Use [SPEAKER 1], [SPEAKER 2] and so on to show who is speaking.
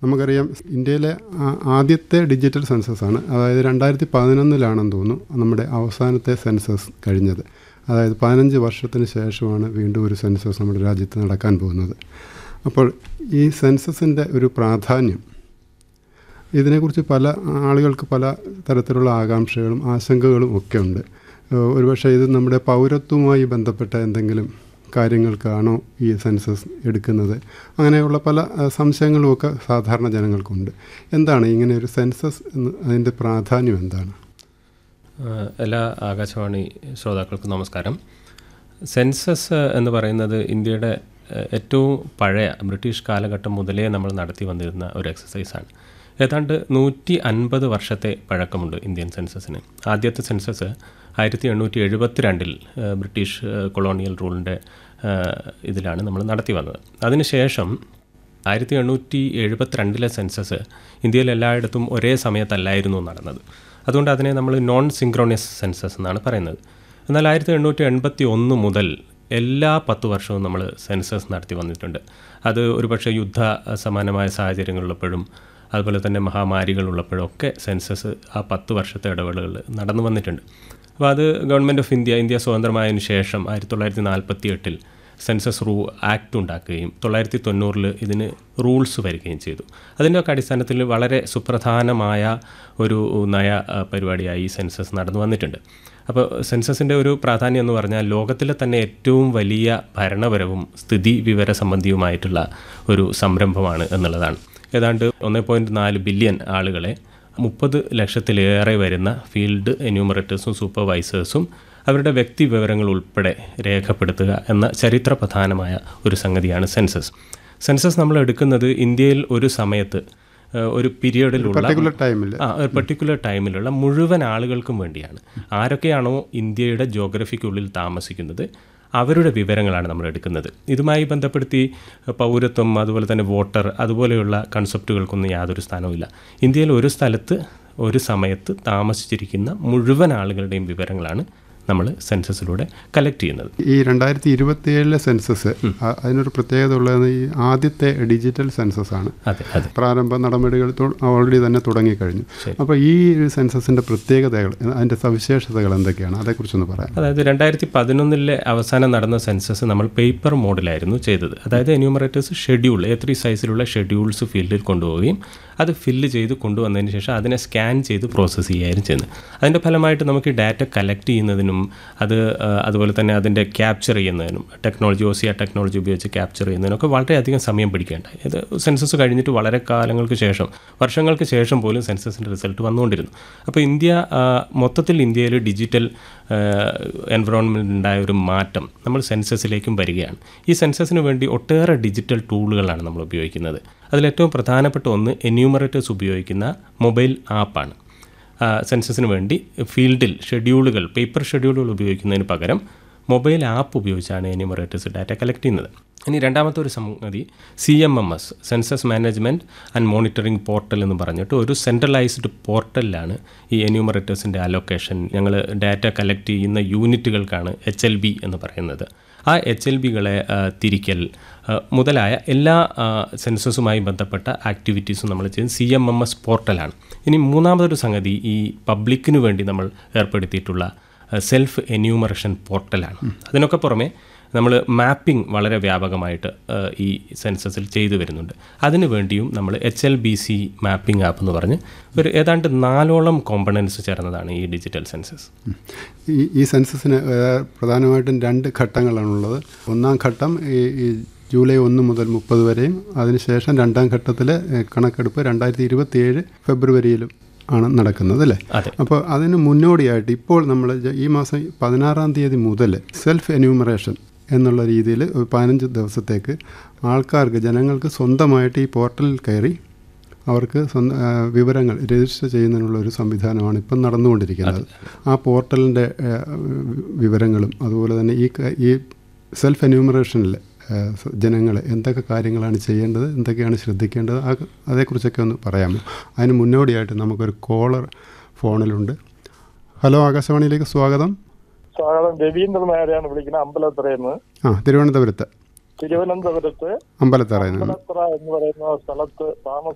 [SPEAKER 1] നമുക്കറിയാം ഇന്ത്യയിലെ ആ- ആദ്യത്തെ ഡിജിറ്റൽ സെൻസസ് ആണ് അതായത് രണ്ടായിരത്തി പതിനൊന്നിലാണെന്ന് തോന്നുന്നു നമ്മുടെ അവസാനത്തെ സെൻസസ് കഴിഞ്ഞത് അതായത് പതിനഞ്ച് വർഷത്തിന് ശേഷമാണ് വീണ്ടും ഒരു സെൻസസ് നമ്മുടെ രാജ്യത്ത് നടക്കാൻ പോകുന്നത് അപ്പോൾ ഈ സെൻസസിൻ്റെ ഒരു പ്രാധാന്യം ഇതിനെക്കുറിച്ച് പല ആളുകൾക്ക് പല തരത്തിലുള്ള ആകാംക്ഷകളും ആശങ്കകളും ഒക്കെ ഉണ്ട് ഏഹ് ഒരുപക്ഷെ ഇത് നമ്മുടെ പൗരത്വവുമായി ബന്ധപ്പെട്ട എന്തെങ്കിലും കാര്യങ്ങൾക്കാണോ ഈ സെൻസസ് എടുക്കുന്നത് അങ്ങനെയുള്ള പല ഏഹ് സംശയങ്ങളും ഒക്കെ സാധാരണ ജനങ്ങൾക്കുണ്ട് എന്താണ് ഇങ്ങനെ ഒരു സെൻസസ് എന്ന് അതിൻ്റെ പ്രാധാന്യം എന്താണ്
[SPEAKER 2] ആഹ് എല്ലാ ആകാശവാണി ശ്രോതാക്കൾക്കും നമസ്കാരം സെൻസസ് എന്ന് പറയുന്നത് ഇന്ത്യയുടെ ആഹ് ഏറ്റവും പഴയ ബ്രിട്ടീഷ് കാലഘട്ടം മുതലേ നമ്മൾ നടത്തി വന്നിരുന്ന ഒരു എക്സസൈസാണ് ഏതാണ്ട് നൂറ്റി അൻപത് വർഷത്തെ പഴക്കമുണ്ട് ഇന്ത്യൻ സെൻസസിന് ആദ്യത്തെ സെൻസസ് ആയിരത്തി എണ്ണൂറ്റി എഴുപത്തി രണ്ടിൽ ബ്രിട്ടീഷ് ആഹ് കൊളോണിയൽ റൂളിൻ്റെ ആഹ് ഇതിലാണ് നമ്മൾ നടത്തി വന്നത് അതിനുശേഷം ആയിരത്തി എണ്ണൂറ്റി എഴുപത്തിരണ്ടിലെ സെൻസസ് ഇന്ത്യയിൽ എല്ലായിടത്തും ഒരേ സമയത്തല്ലായിരുന്നു നടന്നത് അതുകൊണ്ട് അതിനെ നമ്മൾ നോൺ സിങ്ക്രോണിയസ് സെൻസസ് എന്നാണ് പറയുന്നത് എന്നാൽ ആയിരത്തി എണ്ണൂറ്റി എൺപത്തി ഒന്ന് മുതൽ എല്ലാ പത്ത് വർഷവും നമ്മൾ സെൻസസ് നടത്തി വന്നിട്ടുണ്ട് അത് ഒരുപക്ഷെ യുദ്ധ സമാനമായ സാഹചര്യങ്ങളുള്ളപ്പോഴും അതുപോലെ തന്നെ മഹാമാരികൾ ഉള്ളപ്പോഴും ഒക്കെ സെൻസസ് ആ പത്ത് വർഷത്തെ ഇടവേളകൾ നടന്നു വന്നിട്ടുണ്ട് അപ്പോൾ അത് ഗവൺമെൻറ് ഓഫ് ഇന്ത്യ ഇന്ത്യ സ്വതന്ത്രമായതിനു ശേഷം ആയിരത്തി തൊള്ളായിരത്തി നാൽപ്പത്തി എട്ടിൽ സെൻസസ് റൂ ആക്ട് ഉണ്ടാക്കുകയും തൊള്ളായിരത്തി തൊണ്ണൂറിൽ ഇതിന് റൂൾസ് വരികയും ചെയ്തു അതിൻ്റെയൊക്കെ അടിസ്ഥാനത്തിൽ വളരെ സുപ്രധാനമായ ഒരു നയ ആ, പരിപാടിയായി ഈ സെൻസസ് നടന്നു വന്നിട്ടുണ്ട് അപ്പോൾ സെൻസസിൻ്റെ ഒരു പ്രാധാന്യം എന്ന് പറഞ്ഞാൽ ലോകത്തിലെ തന്നെ ഏറ്റവും വലിയ ഭരണപരവും സ്ഥിതി വിവര സംബന്ധിയുമായിട്ടുള്ള ഒരു സംരംഭമാണ് എന്നുള്ളതാണ് ഏതാണ്ട് ഒന്ന് പോയിൻറ്റ് നാല് ബില്യൺ ആളുകളെ മുപ്പത് ലക്ഷത്തിലേറെ വരുന്ന ഫീൽഡ് എന്യൂമറേറ്റേഴ്സും സൂപ്പർവൈസേഴ്സും അവരുടെ വ്യക്തി വിവരങ്ങൾ ഉൾപ്പെടെ രേഖപ്പെടുത്തുക എന്ന ചരിത്രപ്രധാനമായ ഒരു സംഗതിയാണ് സെൻസസ് സെൻസസ് നമ്മൾ എടുക്കുന്നത് ഇന്ത്യയിൽ ഒരു സമയത്ത് ഏഹ്, ഒരു പീരിയഡിലുള്ള
[SPEAKER 1] പർട്ടിക്കുലർ ടൈമിൽ
[SPEAKER 2] ആ ഒരു പെർട്ടിക്കുലർ ടൈമിലുള്ള മുഴുവൻ ആളുകൾക്കും വേണ്ടിയാണ് ആരൊക്കെയാണോ ഇന്ത്യയുടെ ജോഗ്രഫിക്കുള്ളിൽ താമസിക്കുന്നത് അവരുടെ വിവരങ്ങളാണ് നമ്മൾ എടുക്കുന്നത് ഇതുമായി ബന്ധപ്പെടുത്തി പൗരത്വം അതുപോലെ തന്നെ വോട്ടർ അതുപോലെയുള്ള കൺസെപ്റ്റുകൾക്കൊന്നും യാതൊരു സ്ഥാനവുമില്ല ഇന്ത്യയിൽ ഒരു സ്ഥലത്ത് ഒരു സമയത്ത് താമസിച്ചിരിക്കുന്ന മുഴുവൻ ആളുകളുടെയും വിവരങ്ങളാണ് നമ്മൾ സെൻസസിലൂടെ കളക്ട് ചെയ്യുന്നത്
[SPEAKER 1] ഈ രണ്ടായിരത്തി ഇരുപത്തി ഏഴിലെ സെൻസസ് അ- അതിനൊരു പ്രത്യേകത ഉള്ളത് ഈ ആദ്യത്തെ ഡിജിറ്റൽ സെൻസസ് ആണ്
[SPEAKER 2] അതെ അതെ
[SPEAKER 1] പ്രാരംഭ നടപടികൾ ഓൾറെഡി തന്നെ തുടങ്ങിക്കഴിഞ്ഞു അപ്പോൾ ഈ ഒരു സെൻസസിൻ്റെ പ്രത്യേകതകൾ അതിൻ്റെ സവിശേഷതകൾ എന്തൊക്കെയാണ് അതേക്കുറിച്ചൊന്ന് പറയാം
[SPEAKER 2] അതായത് രണ്ടായിരത്തി പതിനൊന്നിലെ അവസാനം നടന്ന സെൻസസ് നമ്മൾ പേപ്പർ മോഡിലായിരുന്നു ചെയ്തത് അതായത് എന്യൂമറേറ്റേഴ്സ് ഷെഡ്യൂൾ എ ത്രീ സൈസിലുള്ള ഷെഡ്യൂൾസ് ഫീൽഡിൽ കൊണ്ടുപോവുകയും അത് ഫില്ല് ചെയ്ത് കൊണ്ടുവന്നതിന് ശേഷം അതിനെ സ്കാൻ ചെയ്ത് പ്രോസസ്സ് ചെയ്യുകയായിരുന്നു ചെയ്യുന്നത് അതിൻ്റെ ഫലമായിട്ട് നമുക്ക് ഡാറ്റ കളക്ട് ചെയ്യുന്നതിനും അത് ആ, അതുപോലെ തന്നെ അതിൻ്റെ ക്യാപ്ചർ ചെയ്യുന്നതിനും ടെക്നോളജി ഓസിയ ടെക്നോളജി ഉപയോഗിച്ച് ക്യാപ്ചർ ചെയ്യുന്നതിനൊക്കെ വളരെയധികം സമയം പിടിക്കേണ്ടായി ഇത് സെൻസസ് കഴിഞ്ഞിട്ട് വളരെ കാലങ്ങൾക്ക് ശേഷം വർഷങ്ങൾക്ക് ശേഷം പോലും സെൻസസിൻ്റെ റിസൾട്ട് വന്നുകൊണ്ടിരുന്നു അപ്പോൾ ഇന്ത്യ ആ, മൊത്തത്തിൽ ഇന്ത്യയിൽ ഡിജിറ്റൽ എൻവറോൺമെൻറ്റ് ഉണ്ടായ ഒരു മാറ്റം നമ്മൾ സെൻസസിലേക്കും വരികയാണ് ഈ സെൻസസിന് വേണ്ടി ഒട്ടേറെ ഡിജിറ്റൽ ടൂളുകളാണ് നമ്മൾ ഉപയോഗിക്കുന്നത് അതിലേറ്റവും പ്രധാനപ്പെട്ട ഒന്ന് എന്യൂമറേറ്റേഴ്സ് ഉപയോഗിക്കുന്ന മൊബൈൽ ആപ്പാണ് ആ, സെൻസസിന് വേണ്ടി ഫീൽഡിൽ ഷെഡ്യൂളുകൾ പേപ്പർ ഷെഡ്യൂളുകൾ ഉപയോഗിക്കുന്നതിന് പകരം മൊബൈൽ ആപ്പ് ഉപയോഗിച്ചാണ് എന്യൂമറേറ്റേഴ്സ് ഡാറ്റ കളക്ട് ചെയ്യുന്നത് ഇനി രണ്ടാമത്തെ ഒരു സംഗതി C M M S census management and monitoring portal എന്ന് പറഞ്ഞിട്ട് ഒരു സെൻട്രലൈസ്ഡ് പോർട്ടലിലാണ് ഈ എന്യൂമറേറ്റേഴ്സിൻ്റെ അലൊക്കേഷൻ ഞങ്ങൾ ഡാറ്റ കളക്ട് ചെയ്യുന്ന യൂണിറ്റുകൾക്കാണ് എച്ച് എൽ ബി എന്ന് പറയുന്നത് ആ എച്ച് എൽ ബികളെ തിരിക്കൽ ആ, മുതലായ എല്ലാ ആ, സെൻസസുമായി ബന്ധപ്പെട്ട ആക്ടിവിറ്റീസും നമ്മൾ ചെയ്യുന്നത് സി എം എം എസ് പോർട്ടലാണ് ഇനി മൂന്നാമതൊരു സംഗതി ഈ പബ്ലിക്കിനു വേണ്ടി നമ്മൾ ഏർപ്പെടുത്തിയിട്ടുള്ള സെൽഫ് എന്യൂമറേഷൻ പോർട്ടലാണ് അതിനൊക്കെ പുറമെ നമ്മൾ മാപ്പിംഗ് വളരെ വ്യാപകമായിട്ട് ആ, ഈ സെൻസസിൽ ചെയ്തു വരുന്നുണ്ട് അതിനു വേണ്ടിയും നമ്മൾ H L B C mapping app എന്ന് പറഞ്ഞ് ഒരു ഏതാണ്ട് നാലോളം കോമ്പണൻസ് ചേർന്നതാണ് ഈ ഡിജിറ്റൽ സെൻസസ്
[SPEAKER 1] ഈ ഈ സെൻസസിന് ഏഹ്, പ്രധാനമായിട്ടും രണ്ട് ഘട്ടങ്ങളാണുള്ളത് ഒന്നാം ഘട്ടം ഈ ഈ ജൂലൈ ഒന്ന് മുതൽ മുപ്പത് വരെയും അതിനുശേഷം രണ്ടാം ഘട്ടത്തിലെ ഏഹ്, കണക്കെടുപ്പ് രണ്ടായിരത്തി ഇരുപത്തി ഏഴ് ഫെബ്രുവരിയിലും ആണ് നടക്കുന്നത് അല്ലേ
[SPEAKER 2] അതെ
[SPEAKER 1] അപ്പോൾ അതിന് മുന്നോടിയായിട്ട് ഇപ്പോൾ നമ്മൾ ഈ മാസം പതിനാറാം തീയതി മുതൽ സെൽഫ് എന്യൂമറേഷൻ എന്നുള്ള രീതിയിൽ ഒരു പതിനഞ്ച് ദിവസത്തേക്ക് ആൾക്കാർക്ക് ജനങ്ങൾക്ക് സ്വന്തമായിട്ട് ഈ പോർട്ടലിൽ കയറി അവർക്ക് സ്വന്തം ആ, വിവരങ്ങൾ രജിസ്റ്റർ ചെയ്യുന്നതിനുള്ള ഒരു സംവിധാനമാണ് ഇപ്പം നടന്നുകൊണ്ടിരിക്കുന്നത് ആ പോർട്ടലിൻ്റെ ആ, വിവരങ്ങളും അതുപോലെ തന്നെ ഈ ക- ഈ സെൽഫ് എന്യൂമറേഷനിൽ ജനങ്ങൾ എന്തൊക്കെ കാര്യങ്ങളാണ് ചെയ്യേണ്ടത് എന്തൊക്കെയാണ് ശ്രദ്ധിക്കേണ്ടത് ആ അതേക്കുറിച്ചൊക്കെ ഒന്ന് പറയാമോ അതിന് മുന്നോടിയായിട്ട് നമുക്കൊരു കോളർ ഫോണിലുണ്ട് ഹലോ ആകാശവാണിയിലേക്ക് സ്വാഗതം
[SPEAKER 3] സ്വാഗതം രവീന്ദ്രൻ നായരെയാണ് വിളിക്കുന്നത് അമ്പലത്തറയെന്ന്
[SPEAKER 1] ആ തിരുവനന്തപുരത്ത്
[SPEAKER 3] തിരുവനന്തപുരത്ത്
[SPEAKER 1] അമ്പലത്തറയിൽ നിന്ന്
[SPEAKER 3] അമ്പലത്തറ എന്ന് പറയുന്ന സ്ഥലത്ത് താമസ